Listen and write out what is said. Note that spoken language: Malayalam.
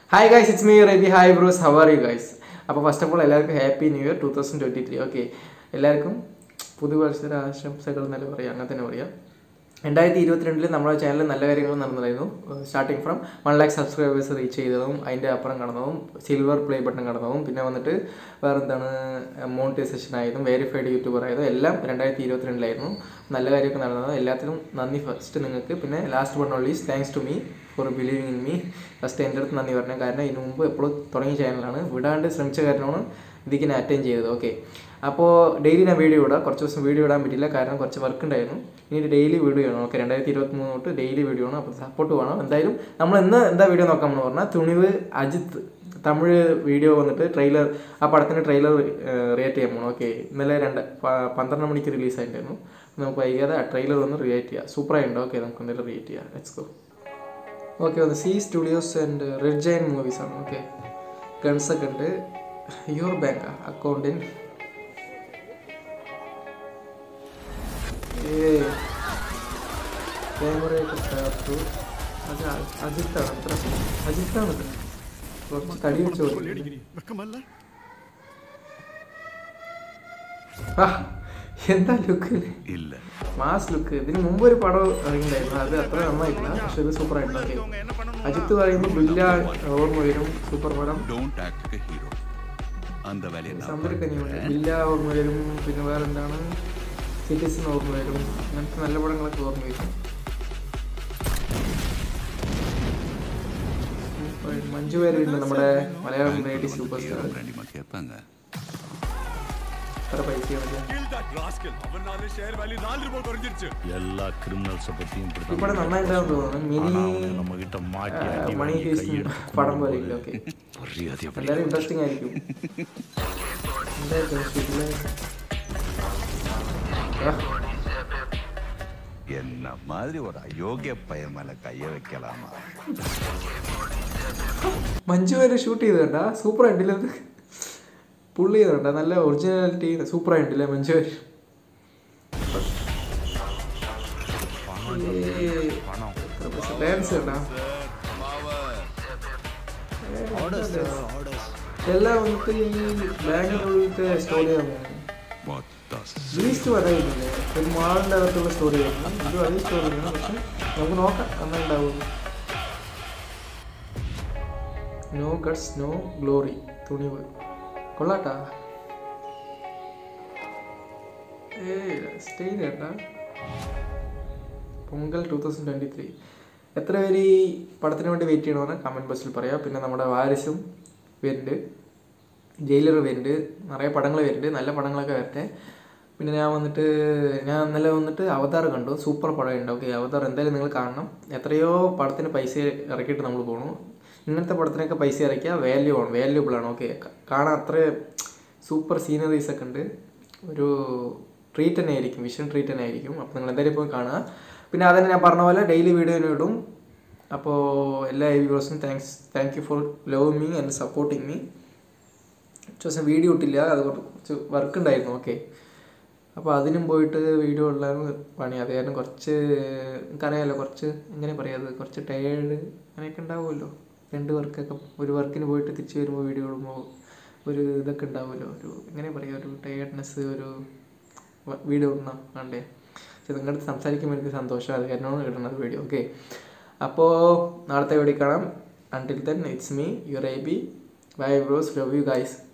Hi guys it's me Rabi hi bros how are you guys അപ്പോൾ ഫസ്റ്റ് ഓഫ് ഓൾ എല്ലാവർക്കും happy new year two thousand twenty three okay എല്ലാവർക്കും പുതുവത്സര ആശംസകൾ എന്നല്ല പറയാം അങ്ങനെ തന്നെ പറയാം രണ്ടായിരത്തി ഇരുപത്തിരണ്ടിൽ നമ്മുടെ ചാനലിൽ നല്ല കാര്യങ്ങൾ നടന്നതായിരുന്നു starting from one lakh subscribers reach ചെയ്തതും അതിൻ്റെ അപ്പുറം കടന്നതും സിൽവർ പ്ലേ ബട്ടൺ കടന്നതും പിന്നെ വന്നിട്ട് വേറെ എന്താണ് മോണിറ്റൈസേഷൻ ആയതും വെരിഫൈഡ് യൂട്യൂബർ ആയതും എല്ലാം രണ്ടായിരത്തി ഇരുപത്തിരണ്ടിലായിരുന്നു നല്ല കാര്യമൊക്കെ നടന്നത് എല്ലാത്തിനും നന്ദി ഫസ്റ്റ് നിങ്ങൾക്ക് പിന്നെ ലാസ്റ്റ് വൺ ഓൺലീസ് thanks to me for believing in me first എൻ്റെ അടുത്ത് നന്ദി പറഞ്ഞു കാരണം ഇതിനു മുമ്പ് എപ്പോഴും തുടങ്ങിയ ചാനലാണ് വിടാണ്ട് ശ്രമിച്ച കാരണമാണ് ഇതിക്ക് ഞാൻ അറ്റൻഡ് ചെയ്തത് ഓക്കെ അപ്പോൾ ഡെയിലി ഞാൻ വീഡിയോ ഇടാം കുറച്ച് ദിവസം വീഡിയോ ഇടാൻ പറ്റില്ല കാരണം കുറച്ച് വർക്ക് ഉണ്ടായിരുന്നു ഇനി ഡെയിലി വീഡിയോ ആണ് ഓക്കെ രണ്ടായിരത്തി ഇരുപത്തി മൂന്ന് തൊട്ട് ഡെയിലി വീഡിയോ ആണ് അപ്പോൾ സപ്പോർട്ട് വേണം എന്തായാലും നമ്മൾ ഇന്ന് എന്താ വീഡിയോ നോക്കാമെന്ന് പറഞ്ഞാൽ തുണിവ് അജിത്ത് തമിഴ് വീഡിയോ വന്നിട്ട് ട്രെയിലർ ആ പടത്തിൻ്റെ ട്രെയിലർ റിയേറ്റ് ചെയ്യാൻ പോകണം ഓക്കെ ഇന്നലെ രണ്ട് പ- പന്ത്രണ്ട് മണിക്ക് റിലീസ് ആയിട്ടുണ്ടായിരുന്നു നമുക്ക് വൈകാതെ ആ ട്രെയിലർ ഒന്ന് റിയേറ്റ് ചെയ്യാം സൂപ്പറായിട്ടുണ്ട് ഓക്കെ നമുക്ക് എന്തായാലും റിയേറ്റ് ചെയ്യാം ലെറ്റ്സ് ഗോ ഓക്കെ അത് C studios and red giant movies ആണ് ഓക്കെ ഗൺസ് ഒക്കെ ഉണ്ട് യുവർ ബാങ്ക് അക്കൗണ്ടിങ് ക്യാമറയൊക്കെ ചേർത്തു അത് അ- അജിത്താണ് അത്ര അജിത്താണ് ഇത് കുറച്ച് തടി വെച്ച് കൊടുക്കും ആ, എന്താ ലുക്ക് ഇല്ല മാസ് ലുക്ക് ഇതിന് മുമ്പ് ഒരു പടം ഇറങ്ങിയിട്ടുണ്ടായിരുന്നു അത് അത്ര നന്നായിട്ടില്ല പക്ഷെ ഇത് സൂപ്പർ ആയിട്ടുണ്ട് ഓക്കെ അജിത്ത് പറയുമ്പോൾ ബില്ല ഓർമ്മ വരും സൂപ്പർ പടം ഡോണ്ട് ആക്ട് ഹീറോ அந்த வேலையை நான் സമ്പരക്കനിയുണ്ട് ബില്ല ഓർമ്മ വരും പിന്നെ വേറെ എന്താണ് സിറ്റിസൺ ഓർമ്മ വരും അങ്ങനത്തെ നല്ല പടങ്ങളൊക്കെ ഓർമ്മ വരും മഞ്ജു പേരുണ്ട് നമ്മുടെ മലയാളം ലേഡി സൂപ്പർ സ്റ്റാർ கண்டிப்பா கேட்பாங்க എത്ര പൈസ எல்லா கிரிமினல்ஸ பத்தியும் இப்படிதான் ഇവിടെ നന്നായിട്ടുണ്ടാവും തോന്നുന്നു മിനി ஆனா அவங்க நம்ம கிட்ட மாட்டி அடி മണി வாங்கி കേസ് கையெடுத்து പടം പോലെ ഇല്ല ഓക്കെ மரியாதை എന്തായാലും ഇൻട്രസ്റ്റിംഗ് ആയിരിക്കും എന്തായിരിക്കും ഇതില്? ആ, என்ன மாதிரி ஒரு அயோக்கிய பையன் மேல கைய வைக்கலாமா മഞ്ജു വരെ ഷൂട്ട് ചെയ്ത് കണ്ട സൂപ്പർ ആയിട്ടില്ല അത് പുള്ളി ചെയ്ത് കണ്ട നല്ല ഒറിജിനാലിറ്റി സൂപ്പർ ആയിട്ടില്ലേ മഞ്ജു വരെ ഡാൻസ് കണ്ട എല്ലാം വന്നിട്ട് ഈ ബാങ്കിനുള്ളിലത്തെ സ്റ്റോറിയാണ് மொத்த ബീസ്റ്റ് പറയുന്നില്ലേ ഒരു മാളിൻ്റെ അകത്തുള്ള സ്റ്റോറി ആയിരുന്നു ഇതും അതേ സ്റ്റോറിയാണ് പക്ഷെ നമുക്ക് നോക്കാം എന്നാ ഉണ്ടാവും no guts no glory Thunivu കൊള്ളാട്ടാ ഏ സ്റ്റേ കേട്ടാ Pongal two thousand twenty three എത്ര പേര് ഈ പടത്തിന് വേണ്ടി വെയിറ്റ് ചെയ്യണമെന്ന് കമൻറ്റ് ബോക്സിൽ പറയാം പിന്നെ നമ്മുടെ വാരിസും വരുന്നുണ്ട് ജയിലർ വരുന്നുണ്ട് നിറയെ പടങ്ങൾ വരുന്നുണ്ട് നല്ല പടങ്ങളൊക്കെ വരട്ടെ പിന്നെ ഞാൻ വന്നിട്ട് ഞാൻ ഇന്നലെ വന്നിട്ട് അവതാർ കണ്ടു സൂപ്പർ പടമുണ്ട് ഓക്കെ അവതാർ എന്തായാലും നിങ്ങൾ കാണണം എത്രയോ പടത്തിന് പൈസ ഇറക്കിയിട്ട് നമ്മൾ പോകണു ഇങ്ങനത്തെ പടത്തിനൊക്കെ പൈസ ഇറക്കിയാൽ വാല്യൂ ആണ് വാല്യൂബിൾ ആണ് ഓക്കെ കാണാൻ അത്ര സൂപ്പർ സീനറീസ് ഒക്കെ ഉണ്ട് ഒരു ട്രീറ്റ് തന്നെ ആയിരിക്കും വിഷൻ ട്രീറ്റ് തന്നെ ആയിരിക്കും അപ്പോൾ നിങ്ങൾ എന്തായാലും പോയി കാണുക പിന്നെ അതന്നെ ഞാൻ പറഞ്ഞ പോലെ ഡെയിലി വീഡിയോ ഇടും അപ്പോൾ എല്ലാ വ്യൂവേഴ്സിനും thanks thank you for love me and supporting me കുറച്ച് ദിവസം വീഡിയോ ഇട്ടില്ല അത് കുറച്ച് വർക്ക് ഉണ്ടായിരുന്നു ഓക്കെ അപ്പോൾ അതിനും പോയിട്ട് വീഡിയോ ഉള്ളതാണ് പണി അത് കാരണം കുറച്ച് എനിക്കറിയാമല്ലോ കുറച്ച് എങ്ങനെ പറയാത് കുറച്ച് ടയേർഡ് അങ്ങനെയൊക്കെ ഉണ്ടാവുമല്ലോ രണ്ട് വർക്കൊക്കെ ഒരു വർക്കിന് പോയിട്ട് തിരിച്ച് വരുമ്പോൾ വീഡിയോ ഇടുമ്പോൾ ഒരു ഇതൊക്കെ ഉണ്ടാവുമല്ലോ ഒരു എങ്ങനെ പറയുക ഒരു ടയേർഡ്നെസ് ഒരു വീഡിയോ ഇടണം വേണ്ടേ പക്ഷെ നിങ്ങളുടെ അടുത്ത് സംസാരിക്കുമ്പോൾ എനിക്ക് സന്തോഷം അത് കാരണമാണ് ഇടുന്നത് വീഡിയോ ഓക്കെ അപ്പോൾ നാളത്തെ വീഡിയോ കാണാം until then it's me your I B bye bros love you guys